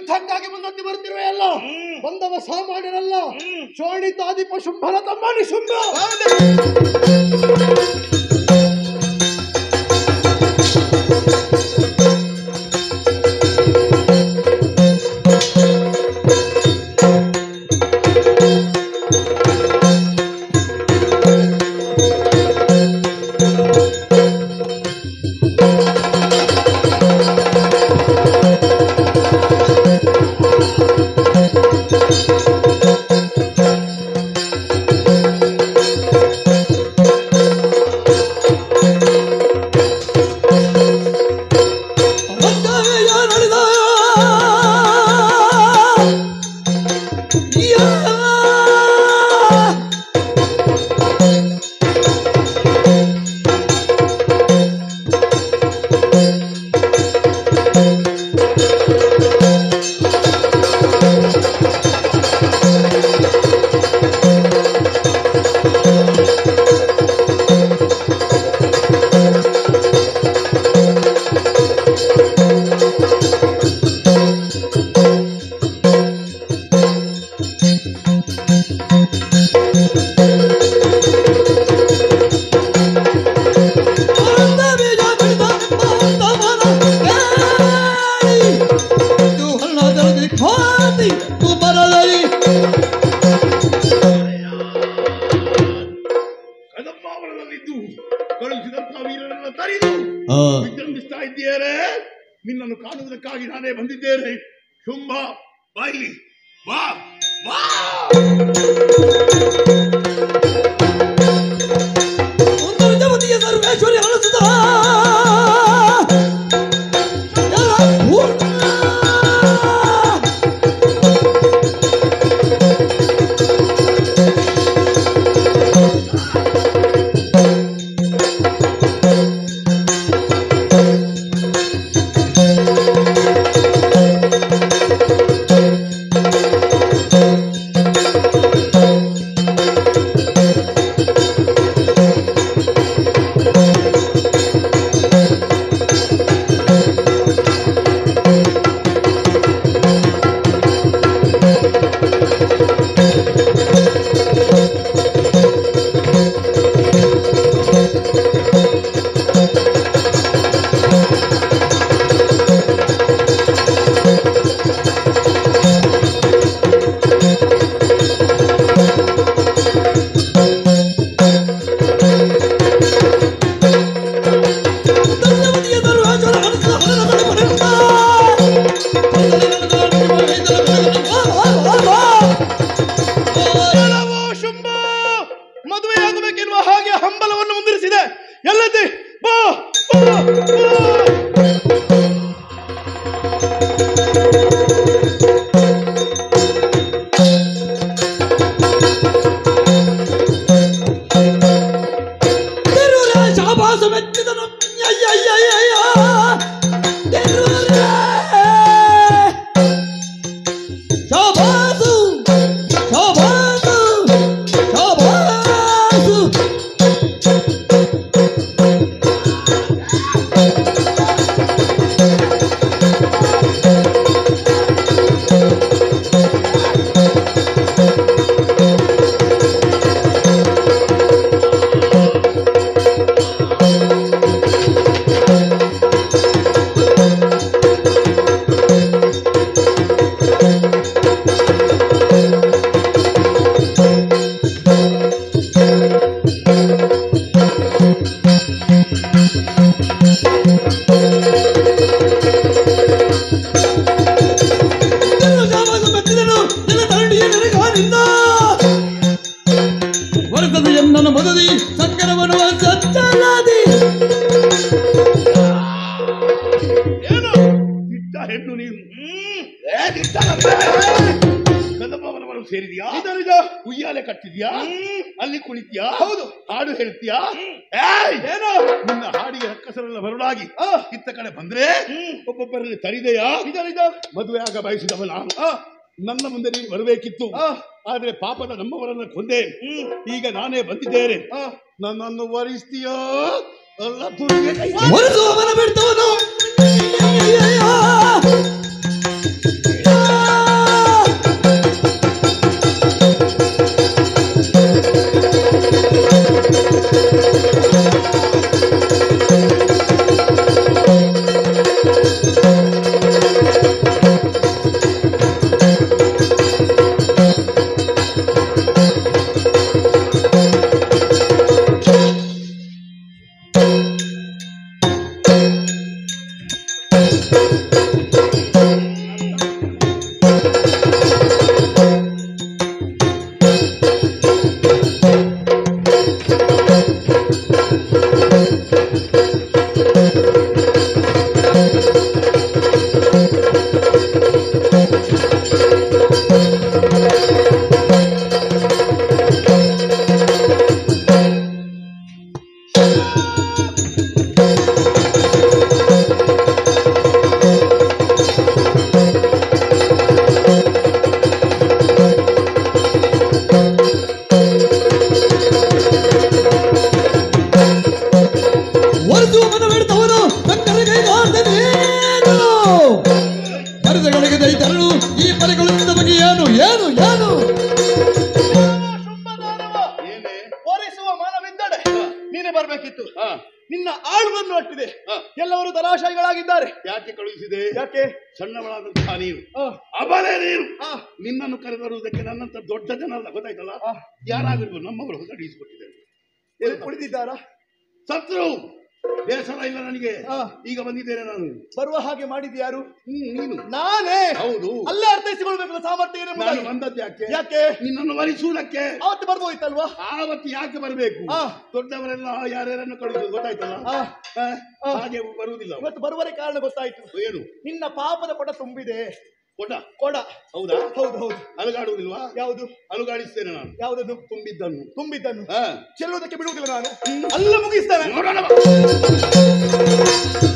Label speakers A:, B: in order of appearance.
A: ಯುದ್ಧಕ್ಕಾಗಿ ಮುಂದಕ್ಕೆ ಬರ್ತಿರುವೆಯಲ್ಲ
B: ಹ್ಮ್.
A: ಬಂದವ ಸಾಮಾನ್ಯರಲ್ಲ
B: ಹ್ಮ್.
A: ಶೋಣಿತಾದಿಪ ಶುಂಭನ ತಮ್ಮ ನಿಶುಂಭ
B: ಕದಮಾವಳದಲ್ಲಿದ್ದು ಕಳುಹಿಸಿದಂತ ವೀರರನ್ನು ತರಿದು ವಿಜೃಂಭಿಸ್ತಾ ಇದ್ದೀಯರೆ ನಿನ್ನನ್ನು ಕಾಣುವುದಕ್ಕಾಗಿ ನಾನೇ ಬಂದಿದ್ದೇನೆ ಶುಂಭ ಬಾಯಿಲಿ ಬಾ ಬಾ
C: ಸರ್ವೇಶ್ವರಿ ಅನಿಸುತ್ತ
B: ಎಲ್ಲವೋ ಶುಂಭ ಮದುವೆಯಾಗಬೇಕೆನ್ನುವ ಹಾಗೆ ಹಂಬಲವನ್ನು ಮುಂದಿರಿಸಿದೆ ಎಲ್ಲದೆ ಬಾ ಬಾ, ಬಾ.
C: ಶಾಬಾಸು ಮೆಚ್ಚಿದನು ಅಯ್ಯಯ್ಯಯ್ಯಯ್ಯ. ತೆರೂರೇ. ಶಾಬಾಸು ಶಾಬಾಸು ಶಾಬಾಸು ತೆರೂರು ಶಾಬಾಸು ಮೆಚ್ಚಿದನು ನಿನ್ನ ತರುಣಿಯ ನೆರೆಗಾನಿಂದ ವರಸದ ಎನ್ನನ ಮದದಿ ಸಂಕರವನು ಸಚ್ಚಲಾದಿ
B: ಏನು ದಿಟ್ಟ ಹೆಣ್ಣು ನೀನು ಹ್ಮ್. ಏ, ದಿಟ್ಟ ಕದಮವನವರು ಸೇರಿದ್ಯಾ
A: ನಿಜ
B: ಉಯ್ಯಾಲೆ ಕಟ್ಟಿದ್ಯಾ ಅಲ್ಲಿ ಕುಳಿತ್ಯಾ
A: ಹೌದು.
B: ಹಾಡು ಹೇಳ್ತೀಯಾ ಏಯ್!
A: ಏನೋ
B: ನಿನ್ನ ಹಾಡಿಗೆ ರಕ್ಕಸರೆಲ್ಲ ಬರಲಾಗಿ
A: ಆ,
B: ಇತ್ತ ಕಡೆ ಬಂದ್ರೆ ಒಬ್ಬೊಬ್ಬರಲ್ಲಿ ತರಿದೆಯಾ
A: ನಿಜ ನಿಜ
B: ಮದುವೆ ಆಗ ಬಯಸಿದವ ನಾನು
A: ಆ,
B: ನನ್ನ ಮುಂದೆ ನೀನು ಬರಬೇಕಿತ್ತು
A: ಆ,
B: ಆದ್ರೆ ಪಾಪದ ನಮ್ಮವರನ್ನ ಕೊಂದೆ ಈಗ ನಾನೇ ಬಂದಿದ್ದೇನೆ
A: ಆ.
B: ನನ್ನನ್ನು ವರಿಸ್ತೀಯೋ ಅಲ್ಲ ತುರಿಗೆ ಕೈ
C: ಒರೆಸುವವನ ಬಿಡ್ತವನು ಮರುದಗಳಿಗೆ ದೈ ತರಲು ಈ ಪರಿಕಲಿಸಿದ ಬಗ್ಗೆ ಏನು ಏನು ಏನು
A: ಶುಂಭದಾನವ
B: ಏನೇ
A: ಓರಿಸುವ ಮಾನವಿದ್ದಡೆ ನೀನೇ ಬರ್ಬೇಕಿತ್ತು
B: ಹಾ
A: ನಿನ್ನ ಆಳುಗಳನ್ನು ಅಟ್ಟಿದೆ
B: ಹಾ.
A: ಎಲ್ಲವರು ಧನಾಶಾಯಿಗಳಾಗಿದ್ದಾರೆ
B: ಯಾಕೆ ಕಳುಹಿಸಿದೆ
A: ಯಾಕೆ
B: ಸಣ್ಣವಳಾದಂತಹ ನೀನು
A: ಆ,
B: ಅಬಲೆ ನೀನು
A: ಆ,
B: ನಿನ್ನನ್ನು ಕರೆತರುವುದಕ್ಕೆ ನನ್ನಂತ ದೊಡ್ಡ ಜನ ಅಲ್ಲ ಗೊತ್ತಾಯ್ತಲ್ಲ
A: ಆ.
B: ಯಾರಾಗಿರ್ಬೋದು ನಮ್ಮವರು ಹೊಸಡಿಸಿಕೊಟ್ಟಿದ್ದಾರೆ
A: ಎಲ್ಲಿ ಕುಳಿತಿದ್ದಾರಾ
B: ಸತ್ರು ಬೇಸರ ಇಲ್ಲ ನನಗೆ
A: ಆ.
B: ಈಗ ಬಂದಿದ್ದೇನೆ ನಾನು
A: ಬರುವ ಹಾಗೆ ಮಾಡಿದ್ದು ಯಾರು
B: ಹ್ಮ್ ನೀನು
A: ನಾನೇ
B: ಹೌದು
A: ಅಲ್ಲೇ ಅರ್ಥೈಸಿಕೊಳ್ಬೇಕಲ್ಲ ಸಾಮರ್ಥ್ಯ
B: ನಾನು
A: ಏನೆಂಬುದಾಗಿ
B: ಬಂದದ್ದು ಯಾಕೆ
A: ಯಾಕೆ
B: ನಿನ್ನನ್ನು ವರಿಸುವುದಕ್ಕೆ
A: ಅವತ್ತು ಬರ್ಬೋಯ್ತಲ್ವಾ
B: ಆವತ್ತು ಯಾಕೆ ಬರಬೇಕು
A: ಆ.
B: ದೊಡ್ಡವರೆಲ್ಲ ಯಾರ್ಯಾರನ್ನು ಕಳುಹಿಸುದು ಗೊತ್ತಾಯ್ತಲ್ಲ
A: ಆ,
B: ಆ,
A: ಆ.
B: ಹಾಗೆ ಬರುವುದಿಲ್ಲ ಅವರು.
A: ಇವತ್ತು ಬರುವರೆ ಕಾರಣ ಗೊತ್ತಾಯ್ತು
B: ಏನು
A: ನಿನ್ನ ಪಾಪದ ಕೊಡ ತುಂಬಿದೆ
B: ಕೊಡ
A: ಕೊಡ
B: ಹೌದಾ
A: ಹೌದು ಹೌದು
B: ಅಲುಗಾಡುವುದಿಲ್ವಾ
A: ಯಾವುದು
B: ಅಲುಗಾಡಿಸ್ತೇನೆ ನಾನು
A: ಯಾವುದನ್ನು
B: ತುಂಬಿದ್ದನ್ನು
A: ತುಂಬಿದ್ದನ್ನು
B: ಹಾ
A: ಚೆಲ್ಲುವುದಕ್ಕೆ ಬಿಡುವುದಿಲ್ಲ ನಾನು ಅಲ್ಲ ಮುಗಿಸ್ತೇನೆ
B: ನೋಡೋಣ